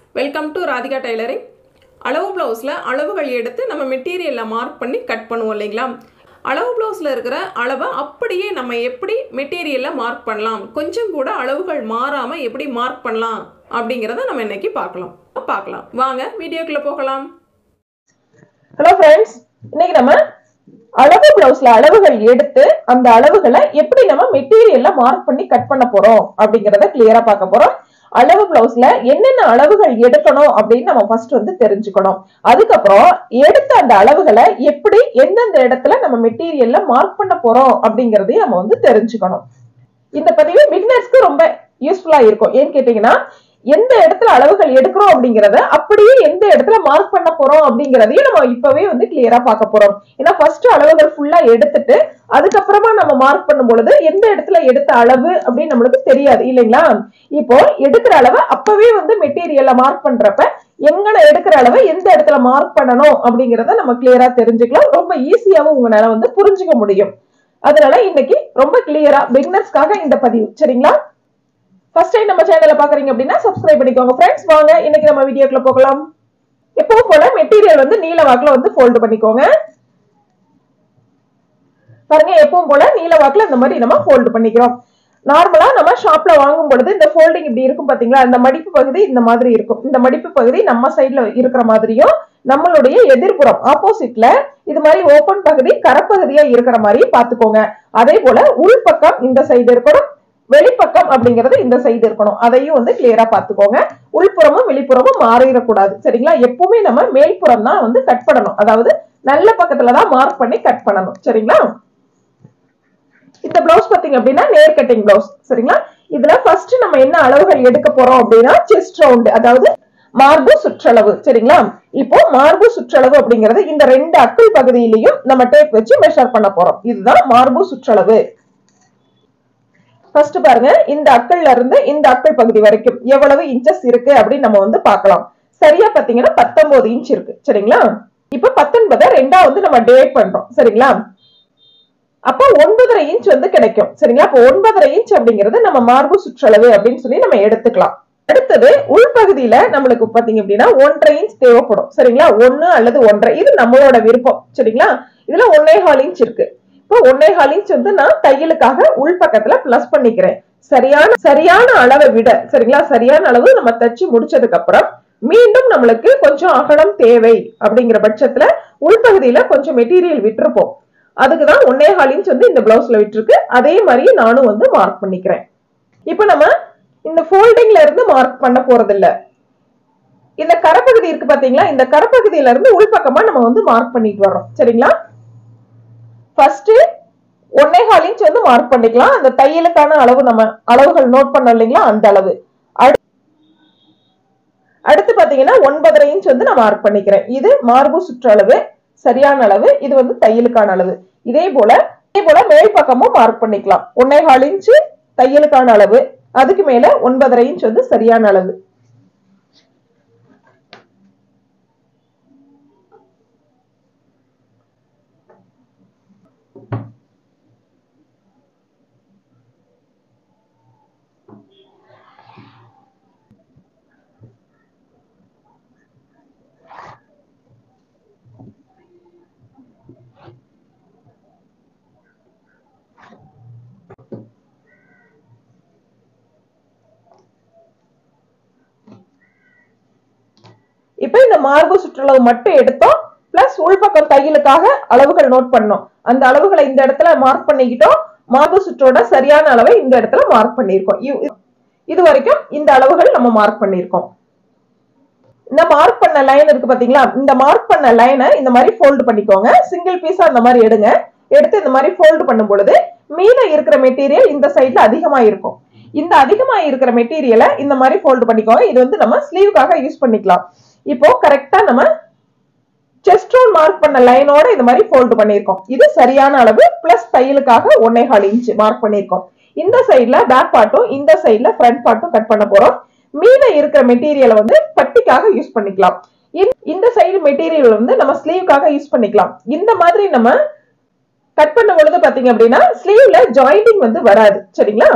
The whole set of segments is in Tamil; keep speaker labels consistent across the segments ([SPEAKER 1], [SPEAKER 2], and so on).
[SPEAKER 1] வெல்கம் டு ராதிகா டைலரிங் அளவு ப்ளவுஸில் அளவுகள் எடுத்து நம்ம மெட்டீரியலில் மார்க் பண்ணி கட் பண்ணுவோம் இல்லைங்களா அளவு ப்ளவுஸில் இருக்கிற அளவை அப்படியே நம்ம எப்படி மெட்டீரியலில் மார்க் பண்ணலாம் கொஞ்சம் கூட அளவுகள் மாறாமல் எப்படி மார்க் பண்ணலாம் அப்படிங்கிறத நம்ம இன்னைக்கு பார்க்கலாம் பார்க்கலாம் வாங்க வீடியோக்குள்ளே போகலாம்
[SPEAKER 2] ஹலோ ஃப்ரெண்ட்ஸ் இன்னைக்கு நம்ம அளவு பிளவுஸ்ல அளவுகள் எடுத்து அந்த அளவுகளை எப்படி நம்ம மெட்டீரியல்ல மார்க் பண்ணி கட் பண்ண போறோம் அப்படிங்கறத கிளியரா பார்க்க போறோம் அளவு பிளவுஸ்ல என்னென்ன அளவுகள் எடுக்கணும் அப்படின்னு நம்ம ஃபர்ஸ்ட் வந்து தெரிஞ்சுக்கணும் அதுக்கப்புறம் எடுத்த அந்த அளவுகளை எப்படி எந்தெந்த இடத்துல நம்ம மெட்டீரியல்ல மார்க் பண்ண போறோம் அப்படிங்கறதையும் நம்ம வந்து தெரிஞ்சுக்கணும் இந்த பதிவு பிகினர்ஸ்க்கு ரொம்ப யூஸ்ஃபுல்லா இருக்கும் ஏன்னு கேட்டீங்கன்னா எந்த இடத்துல அளவுகள் எடுக்கிறோம் அப்படிங்கறத அப்படியே எந்த இடத்துல மார்க் பண்ண போறோம் அப்படிங்கறதையும் நம்ம இப்பவே வந்து கிளியரா பார்க்க போறோம் ஏன்னா ஃபர்ஸ்ட் அளவுகள் ஃபுல்லா எடுத்துட்டு அதுக்கப்புறமா நம்ம மார்க் பண்ணும் பொழுது எந்த இடத்துல எடுத்த அளவு அப்படின்னு நம்மளுக்கு தெரியாது இல்லைங்களா இப்போ எடுக்கிற அளவை அப்பவே வந்து மெட்டீரியல்ல மார்க் பண்றப்ப எங்கன எடுக்கிற அளவை எந்த இடத்துல மார்க் பண்ணணும் அப்படிங்கறத நம்ம கிளியரா தெரிஞ்சுக்கலாம் ரொம்ப ஈஸியாவும் உங்களால வந்து புரிஞ்சுக்க முடியும் அதனால இன்னைக்கு ரொம்ப கிளியரா பிகினர்ஸ்க்காக இந்த பதிவு சரிங்களா ஃபர்ஸ்ட் டைம் நம்ம சேனலை பாக்குறீங்க அப்படின்னா சப்ஸ்கிரைப் பண்ணிக்கோங்க ஃப்ரெண்ட்ஸ் வாங்க இன்னைக்கு நம்ம வீடியோக்குள்ள போகலாம் எப்பவும் போல மெட்டீரியல் வந்து நீல வாக்குல வந்து ஃபோல்டு பண்ணிக்கோங்க பாருங்க எப்பவும் போல நீல வாக்குல இந்த மாதிரி நம்ம ஃபோல்டு பண்ணிக்கிறோம் நார்மலா நம்ம ஷாப்ல வாங்கும் பொழுது இந்த ஃபோல்டிங் இப்படி இருக்கும் பாத்தீங்களா இந்த மடிப்பு பகுதி இந்த மாதிரி இருக்கும் இந்த மடிப்பு பகுதி நம்ம சைட்ல இருக்கிற மாதிரியும் நம்மளுடைய எதிர்ப்புறம் ஆப்போசிட்ல இது மாதிரி ஓபன் பகுதி கரப்பகுதியா இருக்கிற மாதிரி பாத்துக்கோங்க அதே போல உள்பக்கம் இந்த சைடு இருக்கணும் வெளிப்பக்கம் அப்படிங்கிறது இந்த சைடு இருக்கணும் அதையும் வந்து கிளியரா பாத்துக்கோங்க உள்புறமும் வெளிப்புறமும் மாறிடக்கூடாது சரிங்களா எப்பவுமே நம்ம மேல்புறம் தான் வந்து கட் பண்ணணும் அதாவது நல்ல பக்கத்துல தான் மார்க் பண்ணி கட் பண்ணணும் சரிங்களா இந்த பிளவுஸ் பாத்தீங்க அப்படின்னா நேர் கட்டிங் பிளவுஸ் சரிங்களா இதுல ஃபர்ஸ்ட் நம்ம என்ன அளவுகள் எடுக்க போறோம் அப்படின்னா செஸ்ட் ரவுண்ட் அதாவது மார்பு சுற்றளவு சரிங்களா இப்போ மார்பு சுற்றளவு அப்படிங்கிறது இந்த ரெண்டு அக்குள் பகுதியிலையும் நம்ம டேப் வச்சு மெஷர் பண்ண போறோம் இதுதான் மார்பு சுற்றளவு ஃபர்ஸ்ட் பாருங்க இந்த அக்கள்ல இருந்து இந்த அக்கள் பகுதி வரைக்கும் எவ்வளவு இன்ச்சஸ் இருக்கு அப்படின்னு நம்ம வந்து பார்க்கலாம் சரியா பாத்தீங்கன்னா பத்தொன்பது இன்ச் இருக்கு சரிங்களா இப்ப பத்தொன்பதை ரெண்டா வந்து நம்ம டிவைட் பண்றோம் சரிங்களா அப்ப ஒன்பதரை இன்ச் வந்து கிடைக்கும் சரிங்களா அப்ப ஒன்பதரை இன்ச் அப்படிங்கிறது நம்ம மார்பு சுற்றளவு அப்படின்னு சொல்லி நம்ம எடுத்துக்கலாம் அடுத்தது உள்பகுதியில நம்மளுக்கு பாத்தீங்க அப்படின்னா ஒன்றரை இன்ச் தேவைப்படும் சரிங்களா ஒன்னு அல்லது ஒன்றரை இது நம்மளோட விருப்பம் சரிங்களா இதுல ஒன்னே கால் இன்ச் இருக்கு இப்போ ஒன்னே கால் இன்ச் வந்து நான் தையலுக்காக உள் பக்கத்துல பிளஸ் பண்ணிக்கிறேன் சரியான சரியான அளவை விட சரிங்களா சரியான அளவு நம்ம தச்சு முடிச்சதுக்கு அப்புறம் மீண்டும் நம்மளுக்கு கொஞ்சம் அகலம் தேவை அப்படிங்கிற பட்சத்துல உள்பகுதியில கொஞ்சம் மெட்டீரியல் விட்டுருப்போம் அதுக்குதான் ஒன்னே கால் இன்ச் வந்து இந்த பிளவுஸ்ல விட்டுருக்கு அதே மாதிரி நானும் வந்து மார்க் பண்ணிக்கிறேன் இப்போ நம்ம இந்த ஃபோல்டிங்ல இருந்து மார்க் பண்ண போறது இல்ல இந்த கரப்பகுதி இருக்கு பாத்தீங்களா இந்த கரப்பகுதியில இருந்து உள்பக்கமா நம்ம வந்து மார்க் பண்ணிட்டு வர்றோம் சரிங்களா ஃபர்ஸ்ட் ஒன்னே கால் இன்ச் வந்து மார்க் பண்ணிக்கலாம் அந்த தையலுக்கான அளவு நம்ம அளவுகள் நோட் பண்ணோம் இல்லைங்களா அந்த அளவு அடுத்து பாத்தீங்கன்னா ஒன்பதரை இன்ச் வந்து நான் மார்க் பண்ணிக்கிறேன் இது மார்பு சுற்றளவு சரியான அளவு இது வந்து தையலுக்கான அளவு இதே போல இதே போல மேல் பக்கமும் மார்க் பண்ணிக்கலாம் ஒன்னே கால் இன்ச் தையலுக்கான அளவு அதுக்கு மேல ஒன்பதரை இன்ச் வந்து சரியான அளவு இப்ப இந்த மார்பு சுற்றளவு மட்டும் எடுத்தோம் பிளஸ் உள்பக்கம் தையலுக்காக அளவுகள் நோட் பண்ணோம் அந்த அளவுகளை இந்த இடத்துல மார்க் பண்ணிக்கிட்டோம் மார்பு சுற்றோட சரியான அளவை இந்த இடத்துல மார்க் பண்ணியிருக்கோம் இ- இது வரைக்கும் இந்த அளவுகள் நம்ம மார்க் பண்ணியிருக்கோம் இந்த மார்க் பண்ண லைன் இருக்கு பாத்தீங்களா இந்த மார்க் பண்ண லைனை இந்த மாதிரி ஃபோல்டு பண்ணிக்கோங்க சிங்கிள் பீஸா அந்த மாதிரி எடுங்க எடுத்து இந்த மாதிரி ஃபோல்டு பண்ணும் பொழுது மீதம் இருக்கிற மெட்டீரியல் இந்த சைட்ல அதிகமா இருக்கும் இந்த அதிகமா இருக்கிற மெட்டீரியலை இந்த மாதிரி ஃபோல்டு பண்ணிக்கோங்க இது வந்து நம்ம ஸ்லீவுக்காக யூஸ் பண்ணிக்கலாம் இப்போ கரெக்டா நம்ம செஸ்ட் ரவுண்ட் மார்க் பண்ண லைனோட இந்த மாதிரி ஃபோல்டு பண்ணியிருக்கோம் இது சரியான அளவு பிளஸ் தையலுக்காக ஒன்னே கால் இன்ச் மார்க் பண்ணியிருக்கோம் இந்த சைடுல பேக் பார்ட்டும் இந்த சைடுல ஃப்ரண்ட் பார்ட்டும் கட் பண்ண போறோம் மீத இருக்கிற மெட்டீரியலை வந்து பட்டிக்காக யூஸ் பண்ணிக்கலாம் இந்த- இந்த சைடு மெட்டீரியல் வந்து நம்ம ஸ்லீவ்க்காக யூஸ் பண்ணிக்கலாம் இந்த மாதிரி நம்ம கட் பண்ணும் பொழுது பாத்தீங்க அப்படின்னா ஸ்லீவ்ல ஜாயிண்டிங் வந்து வராது சரிங்களா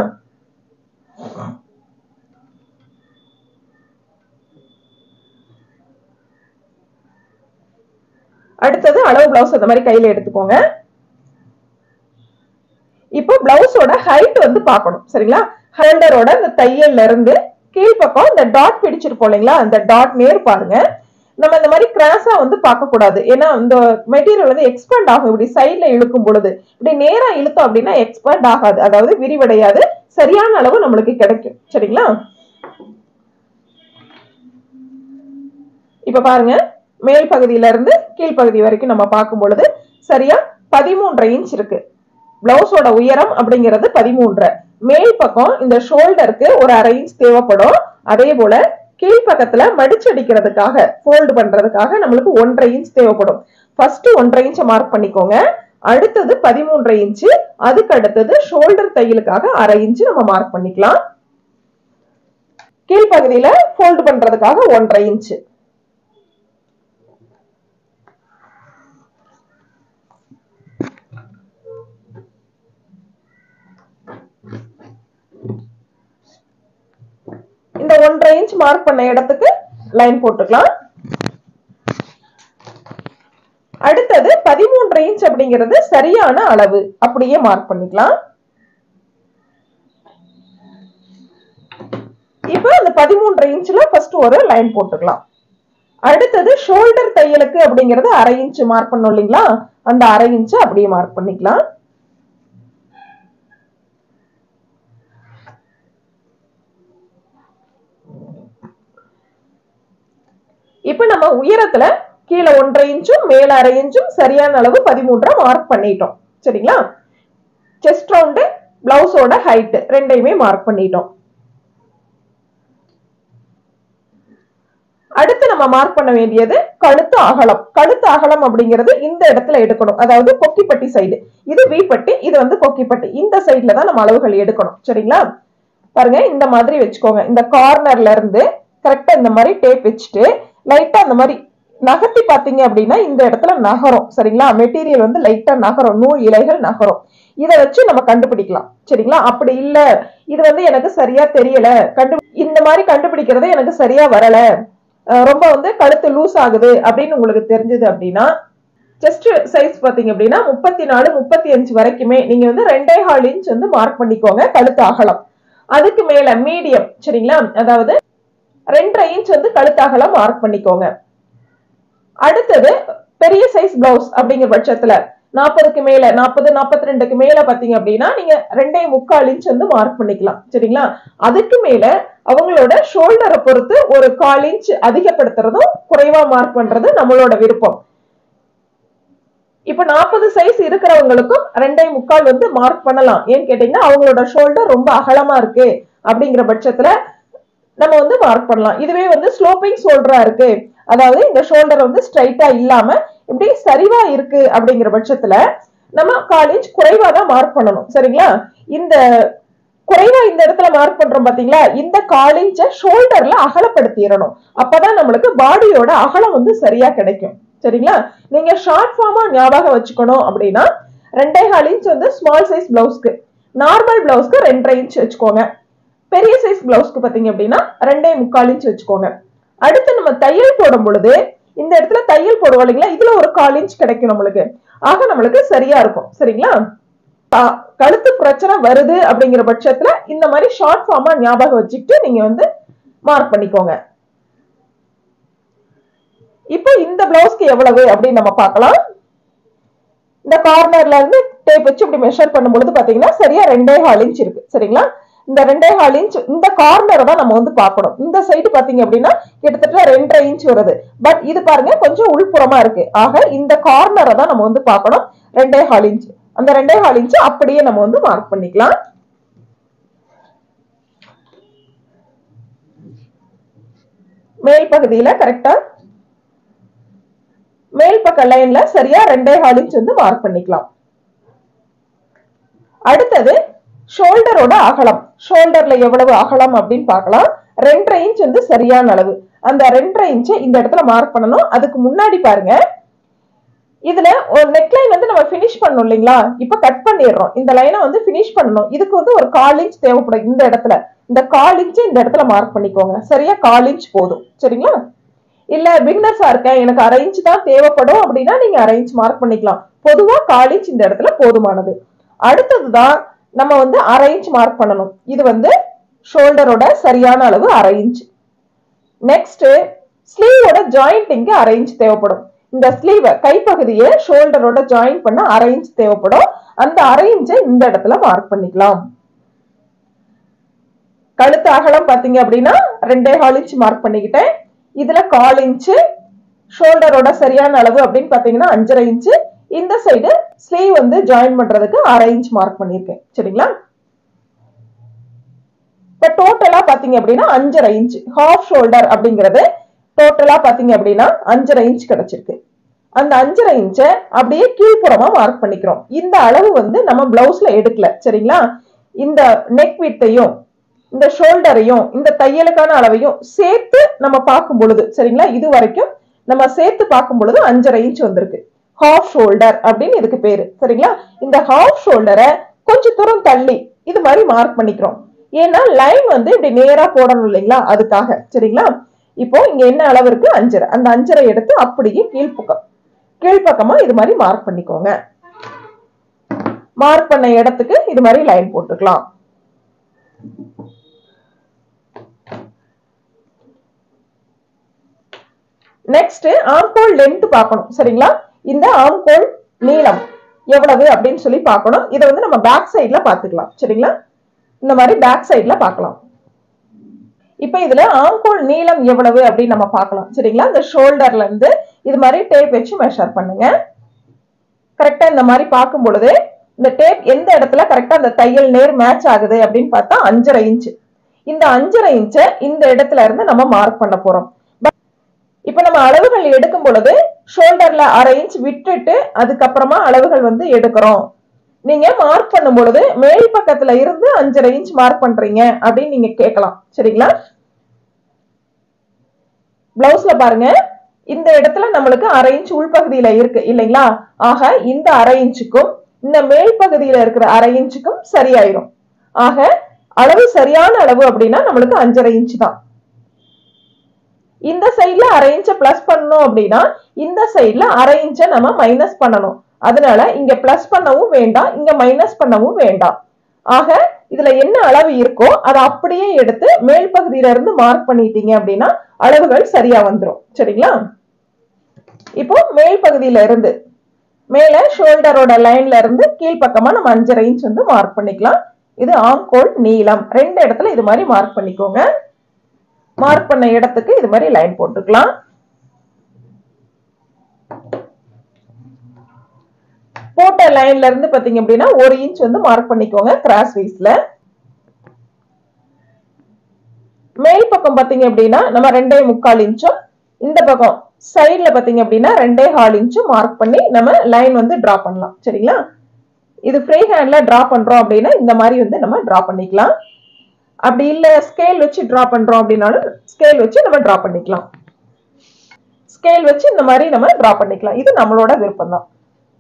[SPEAKER 2] அடுத்தது அளவு பிளவுஸ் அந்த மாதிரி கையில எடுத்துக்கோங்க இப்போ பிளவுஸோட ஹைட் வந்து பார்க்கணும் சரிங்களா ஹேண்டரோட இந்த தையல்ல இருந்து கீழ்ப்பக்கம் இந்த டாட் பிடிச்சிருப்போம் இல்லைங்களா அந்த டாட் நேர் பாருங்க நம்ம இந்த மாதிரி கிராஸா வந்து பார்க்க கூடாது ஏன்னா இந்த மெட்டீரியல் வந்து எக்ஸ்பேண்ட் ஆகும் இப்படி சைட்ல இழுக்கும் பொழுது இப்படி நேரா இழுத்தோம் அப்படின்னா எக்ஸ்பேண்ட் ஆகாது அதாவது விரிவடையாது சரியான அளவு நம்மளுக்கு கிடைக்கும் சரிங்களா இப்ப பாருங்க மேல் பகுதியில இருந்து கீழ்ப்பகுதி வரைக்கும் நம்ம பார்க்கும் பொழுது சரியா பதிமூன்றரை இன்ச் இருக்கு பிளவுஸோட உயரம் அப்படிங்கிறது பதிமூன்றரை மேல் பக்கம் இந்த ஷோல்டருக்கு ஒரு அரை இன்ச் தேவைப்படும் அதே போல கீழ்ப்பக்கத்துல மடிச்சடிக்கிறதுக்காக ஃபோல்டு பண்றதுக்காக நம்மளுக்கு ஒன்றரை இன்ச் தேவைப்படும் ஃபர்ஸ்ட் ஒன்றரை இன்ச் மார்க் பண்ணிக்கோங்க அடுத்தது பதிமூன்றரை இன்ச்சு அதுக்கு அடுத்தது ஷோல்டர் தையலுக்காக அரை இன்ச்சு நம்ம மார்க் பண்ணிக்கலாம் கீழ்ப்பகுதியில ஃபோல்டு பண்றதுக்காக ஒன்றரை இன்ச்சு இந்த ஒன்றரை இன்ச் மார்க் பண்ண இடத்துக்கு லைன் போட்டுக்கலாம் அடுத்தது பதிமூன்றரை இன்ச் அப்படிங்கிறது சரியான அளவு அப்படியே மார்க் பண்ணிக்கலாம் இப்போ அந்த பதிமூன்றரை இன்ச்ல ஃபர்ஸ்ட் ஒரு லைன் போட்டுக்கலாம் அடுத்தது ஷோல்டர் தையலுக்கு அப்படிங்கறது அரை இன்ச் மார்க் பண்ணோம் இல்லைங்களா அந்த அரை இன்ச் அப்படியே மார்க் பண்ணிக்கலாம் இப்ப நம்ம உயரத்துல கீழே ஒன்றரை இன்ச்சும் மேல அரை இன்ச்சும் சரியான அளவு பதிமூன்றரை மார்க் பண்ணிட்டோம் சரிங்களா செஸ்ட் ரவுண்டு பிளவுஸோட ஹைட் ரெண்டையுமே மார்க் பண்ணிட்டோம் அடுத்து நம்ம மார்க் பண்ண வேண்டியது கழுத்து அகலம் கழுத்து அகலம் அப்படிங்கிறது இந்த இடத்துல எடுக்கணும் அதாவது கொக்கிப்பட்டி சைடு இது வீப்பட்டி இது வந்து கொக்கிப்பட்டி இந்த சைடுல தான் நம்ம அளவுகள் எடுக்கணும் சரிங்களா பாருங்க இந்த மாதிரி வச்சுக்கோங்க இந்த கார்னர்ல இருந்து கரெக்டா இந்த மாதிரி டேப் வச்சுட்டு லைட்டா அந்த மாதிரி நகர்த்தி பாத்தீங்க அப்படின்னா இந்த இடத்துல நகரும் சரிங்களா மெட்டீரியல் வந்து லைட்டா நகரும் நூல் இலைகள் நகரும் இதை வச்சு நம்ம கண்டுபிடிக்கலாம் சரிங்களா அப்படி இல்ல இது வந்து எனக்கு சரியா தெரியல கண்டு இந்த மாதிரி கண்டுபிடிக்கிறது எனக்கு சரியா வரல அஹ் ரொம்ப வந்து கழுத்து லூஸ் ஆகுது அப்படின்னு உங்களுக்கு தெரிஞ்சது அப்படின்னா செஸ்ட் சைஸ் பாத்தீங்க அப்படின்னா முப்பத்தி நாலு முப்பத்தி அஞ்சு வரைக்குமே நீங்க வந்து ரெண்டே கால் இன்ச் வந்து மார்க் பண்ணிக்கோங்க கழுத்து அகலம் அதுக்கு மேல மீடியம் சரிங்களா அதாவது ரெண்டரை இன்ச் வந்து கழுத்து அகலம் மார்க் பண்ணிக்கோங்க அடுத்தது பெரிய சைஸ் பிளவுஸ் அப்படிங்கிற பட்சத்துல நாற்பதுக்கு மேல நாற்பது நாற்பத்தி ரெண்டுக்கு மேல பாத்தீங்க அப்படின்னா நீங்க ரெண்டே முக்கால் இன்ச் வந்து மார்க் பண்ணிக்கலாம் சரிங்களா அதுக்கு மேல அவங்களோட ஷோல்டரை பொறுத்து ஒரு கால் இன்ச் அதிகப்படுத்துறதும் குறைவா மார்க் பண்றது நம்மளோட விருப்பம் இப்ப நாற்பது சைஸ் இருக்கிறவங்களுக்கும் ரெண்டே முக்கால் வந்து மார்க் பண்ணலாம் ஏன்னு கேட்டீங்கன்னா அவங்களோட ஷோல்டர் ரொம்ப அகலமா இருக்கு அப்படிங்கிற பட்சத்துல நம்ம வந்து மார்க் பண்ணலாம் இதுவே வந்து ஸ்லோப்பிங் ஷோல்டரா இருக்கு அதாவது இந்த ஷோல்டர் வந்து ஸ்ட்ரைட்டா இல்லாம இப்படி சரிவா இருக்கு அப்படிங்கிற பட்சத்துல நம்ம கால் இன்ச் குறைவா தான் மார்க் பண்ணணும் சரிங்களா இந்த குறைவா இந்த இடத்துல மார்க் பண்றோம் பாத்தீங்களா இந்த கால் இன்ச்ச ஷோல்டர்ல அகலப்படுத்திடணும் அப்பதான் நம்மளுக்கு பாடியோட அகலம் வந்து சரியா கிடைக்கும் சரிங்களா நீங்க ஷார்ட் ஃபார்மா ஞாபகம் வச்சுக்கணும் அப்படின்னா ரெண்டே கால் இன்ச் வந்து ஸ்மால் சைஸ் பிளவுஸ்க்கு நார்மல் பிளவுஸ்க்கு ரெண்டரை இன்ச் வச்சுக்கோங்க பெரிய சைஸ் பிளவுஸ்க்கு பாத்தீங்க அப்படின்னா ரெண்டே முக்கால் இன்ச் வச்சுக்கோங்க அடுத்து நம்ம தையல் போடும் பொழுது இந்த இடத்துல தையல் போடுவோம் இல்லைங்களா இதுல ஒரு கால் இன்ச் கிடைக்கும் நம்மளுக்கு ஆக நம்மளுக்கு சரியா இருக்கும் சரிங்களா ஆ- கழுத்து பிரச்சனை வருது அப்படிங்கிற பட்சத்துல இந்த மாதிரி ஷார்ட் ஃபார்மா ஞாபகம் வச்சுக்கிட்டு நீங்க வந்து மார்க் பண்ணிக்கோங்க இப்போ இந்த பிளவுஸ்க்கு எவ்வளவு அப்படின்னு நம்ம பார்க்கலாம் இந்த கார்னர்ல இருந்து டேப் வச்சு இப்படி மெஷர் பண்ணும் பொழுது பாத்தீங்கன்னா சரியா ரெண்டே கால் இன்ச் இருக்கு சரிங்களா இந்த ரெண்டே கால் இன்ச் இந்த கார்னரை தான் நம்ம வந்து பார்க்கணும் இந்த சைடு பாத்தீங்க அப்படின்னா கிட்டத்தட்ட ரெண்டரை இன்ச் வருது பட் இது பாருங்க கொஞ்சம் உள்புறமா இருக்கு ஆக இந்த கார்னரை தான் நம்ம வந்து பார்க்கணும் ரெண்டே கால் இன்ச் அந்த ரெண்டே கால் இன்ச் அப்படியே நம்ம வந்து மார்க் பண்ணிக்கலாம் மேல் பகுதியில கரெக்டா மேல் பக்க லைன்ல சரியா ரெண்டே கால் இன்ச் வந்து மார்க் பண்ணிக்கலாம் அடுத்தது ஷோல்டரோட அகலம் ஷோல்டர்ல எவ்வளவு அகலம் அப்படின்னு பார்க்கலாம் ரெண்டரை இன்ச் வந்து சரியான அளவு அந்த ரெண்டரை இன்ச்சை இந்த இடத்துல மார்க் பண்ணணும் அதுக்கு முன்னாடி பாருங்க இதுல ஒரு நெக்லைன் வந்து நம்ம ஃபினிஷ் பண்ணோம் இல்லைங்களா இப்ப கட் பண்ணிடுறோம் இந்த லைனை வந்து ஃபினிஷ் பண்ணணும் இதுக்கு வந்து ஒரு கால் இன்ச் தேவைப்படும் இந்த இடத்துல இந்த கால் இன்ச் இந்த இடத்துல மார்க் பண்ணிக்கோங்க சரியா கால் இன்ச் போதும் சரிங்களா இல்ல பிகினர்ஸா இருக்கேன் எனக்கு அரை இன்ச் தான் தேவைப்படும் அப்படின்னா நீங்க அரை இன்ச் மார்க் பண்ணிக்கலாம் பொதுவா கால் இன்ச் இந்த இடத்துல போதுமானது அடுத்ததுதான் நம்ம வந்து அரை இன்ச் மார்க் பண்ணணும் இது வந்து ஷோல்டரோட சரியான அளவு அரை இன்ச் நெக்ஸ்ட் ஸ்லீவோட ஜாயிண்டிங்க்கு அரை இன்ச் தேவைப்படும் இந்த ஸ்லீவ் கைப்பகுதியை ஷோல்டரோட ஜாயின் பண்ண அரை இன்ச் தேவைப்படும் அந்த அரை இன்ச்சை இந்த இடத்துல மார்க் பண்ணிக்கலாம் கழுத்து அகலம் பாத்தீங்க அப்படின்னா ரெண்டே கால் இன்ச் மார்க் பண்ணிக்கிட்டேன் இதுல கால் இன்ச்சு ஷோல்டரோட சரியான அளவு அப்படின்னு பாத்தீங்கன்னா அஞ்சரை இன்ச்சு இந்த சைடு ஸ்லீவ் வந்து ஜாயின் பண்றதுக்கு அரை இன்ச் மார்க் பண்ணிருக்கேன் சரிங்களா இப்ப டோட்டலா பாத்தீங்க அப்படின்னா அஞ்சரை இன்ச் ஹாஃப் ஷோல்டர் அப்படிங்கிறது டோட்டலா பாத்தீங்க அப்படின்னா அஞ்சரை இன்ச் கிடைச்சிருக்கு அந்த அஞ்சரை இன்ச்சை அப்படியே கீழ்ப்புறமா மார்க் பண்ணிக்கிறோம் இந்த அளவு வந்து நம்ம பிளவுஸ்ல எடுக்கல சரிங்களா இந்த நெக் விட்டையும் இந்த ஷோல்டரையும் இந்த தையலுக்கான அளவையும் சேர்த்து நம்ம பார்க்கும் பொழுது சரிங்களா இது வரைக்கும் நம்ம சேர்த்து பார்க்கும் பொழுது அஞ்சரை இன்ச் வந்திருக்கு ஹாஃப் ஷோல்டர் அப்படின்னு இதுக்கு பேரு சரிங்களா இந்த ஹாஃப் ஷோல்டரை கொஞ்சம் தூரம் தள்ளி இது மாதிரி மார்க் பண்ணிக்கிறோம் ஏன்னா லைன் வந்து இப்படி நேரா போடணும் இல்லைங்களா அதுக்காக சரிங்களா இப்போ இங்க என்ன அளவு இருக்கு அஞ்சரை அந்த அஞ்சரை எடுத்து அப்படியே கீழ்ப்பக்கம் கீழ்ப்பக்கமா இது மாதிரி மார்க் பண்ணிக்கோங்க மார்க் பண்ண இடத்துக்கு இது மாதிரி லைன் போட்டுக்கலாம் நெக்ஸ்ட் ஆம்கோல் லென்த் பார்க்கணும் சரிங்களா இந்த ஆம்கோல் நீளம் எவ்வளவு அப்படின்னு சொல்லி பார்க்கணும் இதை வந்து நம்ம பேக் சைட்ல பார்த்துக்கலாம் சரிங்களா இந்த மாதிரி பேக் சைட்ல பார்க்கலாம் இப்போ இதுல ஆம்கோல் நீளம் எவ்வளவு அப்படின்னு நம்ம பார்க்கலாம் சரிங்களா இந்த ஷோல்டர்ல இருந்து இது மாதிரி டேப் வச்சு மெஷர் பண்ணுங்க கரெக்டா இந்த மாதிரி பார்க்கும் பொழுது இந்த டேப் எந்த இடத்துல கரெக்டா அந்த தையல் நேர் மேட்ச் ஆகுது அப்படின்னு பார்த்தா அஞ்சரை இன்ச் இந்த அஞ்சரை இன்ச்சை இந்த இடத்துல இருந்து நம்ம மார்க் பண்ண போறோம் இப்ப நம்ம அளவுகள் எடுக்கும் பொழுது ஷோல்டர்ல அரை இன்ச் விட்டுட்டு அதுக்கப்புறமா அளவுகள் வந்து எடுக்கிறோம் நீங்க மார்க் பண்ணும் பொழுது மேல் பக்கத்துல இருந்து அஞ்சரை இன்ச் மார்க் பண்றீங்க அப்படின்னு நீங்க கேட்கலாம் சரிங்களா பிளவுஸ்ல பாருங்க இந்த இடத்துல நம்மளுக்கு அரை இன்ச் உள்பகுதியில இருக்கு இல்லைங்களா ஆக இந்த அரை இன்ச்சுக்கும் இந்த மேல் பகுதியில இருக்கிற அரை இன்ச்சுக்கும் சரியாயிரும் ஆக அளவு சரியான அளவு அப்படின்னா நம்மளுக்கு அஞ்சரை இன்ச் தான் இந்த சைட்ல அரை இன்ச்ச பிளஸ் பண்ணணும் அப்படின்னா இந்த சைட்ல அரை இன்ச்ச நம்ம மைனஸ் பண்ணணும் அதனால இங்க பிளஸ் பண்ணவும் வேண்டாம் இங்க மைனஸ் பண்ணவும் வேண்டாம் ஆக இதுல என்ன அளவு இருக்கோ அதை அப்படியே எடுத்து மேல் பகுதியில இருந்து மார்க் பண்ணிட்டீங்க அப்படின்னா அளவுகள் சரியா வந்துடும் சரிங்களா இப்போ மேல் பகுதியில இருந்து மேல ஷோல்டரோட லைன்ல இருந்து கீழ்ப்பக்கமா நம்ம அஞ்சரை இன்ச் வந்து மார்க் பண்ணிக்கலாம் இது ஆம்கோல் நீளம் ரெண்டு இடத்துல இது மாதிரி மார்க் பண்ணிக்கோங்க மார்க் பண்ண இடத்துக்கு இது மாதிரி லைன் போட்டுக்கலாம் போட்ட லைன்ல இருந்து பாத்தீங்க அப்படின்னா ஒரு இன்ச் வந்து மார்க் பண்ணிக்கோங்க கிராஸ் வைஸ்ல மேல் பக்கம் பாத்தீங்க அப்படின்னா நம்ம ரெண்டே முக்கால் இன்ச்சும் இந்த பக்கம் சைட்ல பாத்தீங்க அப்படின்னா ரெண்டே ஹால் இன்ச்சும் மார்க் பண்ணி நம்ம லைன் வந்து டிரா பண்ணலாம் சரிங்களா இது ஃப்ரீ ஹேண்ட்ல டிரா பண்றோம் அப்படின்னா இந்த மாதிரி வந்து நம்ம டிரா பண்ணிக்கலாம் அப்படி இல்ல ஸ்கேல் வச்சு டிரா பண்றோம் அப்படின்னாலும் ஸ்கேல் வச்சு நம்ம டிரா பண்ணிக்கலாம் ஸ்கேல் வச்சு இந்த மாதிரி நம்ம டிரா பண்ணிக்கலாம் இது நம்மளோட விருப்பம் தான்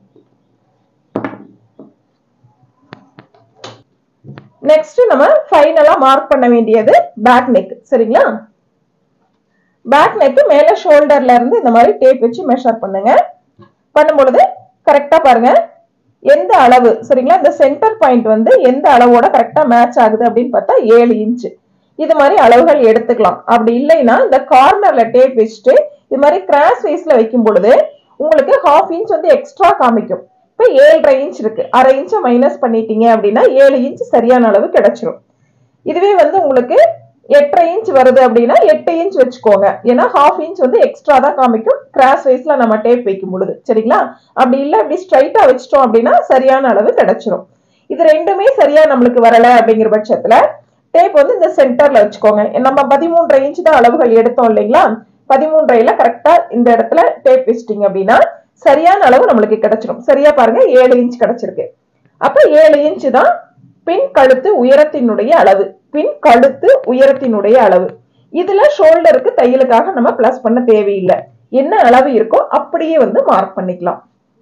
[SPEAKER 2] நெக்ஸ்ட் நம்ம ஃபைனலா மார்க் பண்ண வேண்டியது பேக் நெக் சரிங்களா பேக் நெக் மேல ஷோல்டர்ல இருந்து இந்த மாதிரி டேப் வச்சு மெஷர் பண்ணுங்க பண்ணும் பொழுது கரெக்டா பாருங்க எந்த அளவு சரிங்களா இந்த சென்டர் பாயிண்ட் வந்து எந்த அளவோட கரெக்டா மேட்ச் ஆகுது அப்படின்னு பார்த்தா ஏழு இன்ச் இது மாதிரி அளவுகள் எடுத்துக்கலாம் அப்படி இல்லைன்னா இந்த கார்னர்ல டேப் வச்சுட்டு இது மாதிரி கிராஸ் வைஸ்ல வைக்கும் பொழுது உங்களுக்கு ஹாஃப் இன்ச் வந்து எக்ஸ்ட்ரா காமிக்கும் இப்போ ஏழரை இன்ச் இருக்கு அரை இன்ச்சை மைனஸ் பண்ணிட்டீங்க அப்படின்னா ஏழு இன்ச் சரியான அளவு கிடைச்சிரும் இதுவே வந்து உங்களுக்கு எட்டரை இன்ச் வருது அப்படின்னா எட்டு இன்ச் வச்சுக்கோங்க ஏன்னா ஹாஃப் இன்ச் வந்து எக்ஸ்ட்ரா தான் காமிக்கும் கிராஸ் வைஸ்ல நம்ம டேப் வைக்கும் பொழுது சரிங்களா அப்படி இல்லை இப்படி ஸ்ட்ரைட்டா வச்சிட்டோம் அப்படின்னா சரியான அளவு கிடைச்சிரும் இது ரெண்டுமே சரியா நம்மளுக்கு வரல அப்படிங்கிற பட்சத்துல டேப் வந்து இந்த சென்டர்ல வச்சுக்கோங்க நம்ம பதிமூன்றரை இன்ச் தான் அளவுகள் எடுத்தோம் இல்லைங்களா பதிமூன்றையில கரெக்டா இந்த இடத்துல டேப் வச்சிட்டீங்க அப்படின்னா சரியான அளவு நம்மளுக்கு கிடைச்சிரும் சரியா பாருங்க ஏழு இன்ச் கிடைச்சிருக்கு அப்ப ஏழு இன்ச் தான் பின் கழுத்து உயரத்தினுடைய அளவு பின் கழுத்து உயரத்தினுடைய அளவு இதுல ஷோல்டருக்கு தையலுக்காக நம்ம பிளஸ் பண்ண தேவையில்லை என்ன அளவு இருக்கோ அப்படியே வந்து மார்க் பண்ணிக்கலாம்